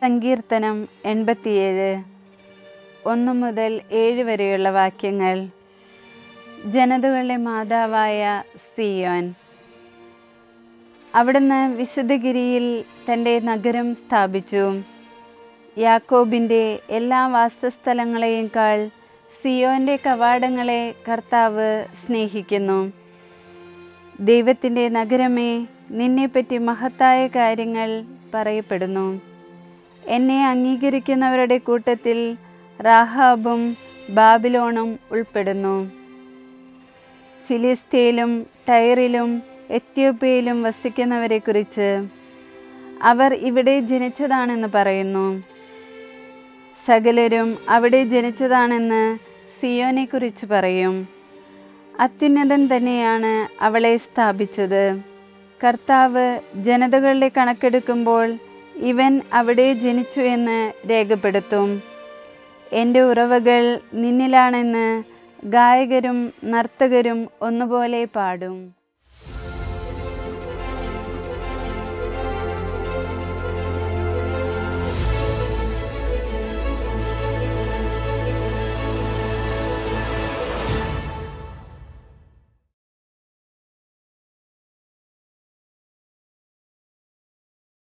സങ്കീർത്തനം എൺപത്തിയേഴ് ഒന്ന് മുതൽ ഏഴ് വരെയുള്ള വാക്യങ്ങൾ ജനതകളുടെ മാതാവായ സിയോൻ അവിടുന്ന് വിശുദ്ധഗിരിയിൽ തൻ്റെ നഗരം സ്ഥാപിച്ചു യാക്കോബിൻ്റെ എല്ലാ വാസസ്ഥലങ്ങളെയുംക്കാൾ സിയോൻ്റെ കവാടങ്ങളെ കർത്താവ് സ്നേഹിക്കുന്നു ദൈവത്തിൻ്റെ നഗരമേ നിന്നെപ്പറ്റി മഹത്തായ കാര്യങ്ങൾ പറയപ്പെടുന്നു എന്നെ അംഗീകരിക്കുന്നവരുടെ കൂട്ടത്തിൽ റാഹാബും ബാബിലോണും ഉൾപ്പെടുന്നു ഫിലിസ്തീനിലും ടൈറിലും എത്യോപ്യയിലും വസിക്കുന്നവരെക്കുറിച്ച് അവർ ഇവിടെ ജനിച്ചതാണെന്ന് പറയുന്നു സകലരും അവിടെ ജനിച്ചതാണെന്ന് സിയോനെക്കുറിച്ച് പറയും അത്യുന്നതൻ തന്നെയാണ് അവളെ സ്ഥാപിച്ചത് കർത്താവ് ജനതകളുടെ കണക്കെടുക്കുമ്പോൾ ഇവൻ അവിടെ ജനിച്ചു എന്ന് രേഖപ്പെടുത്തും എൻ്റെ ഉറവകൾ നിന്നിലാണെന്ന് ഗായകരും നർത്തകരും ഒന്നുപോലെ പാടും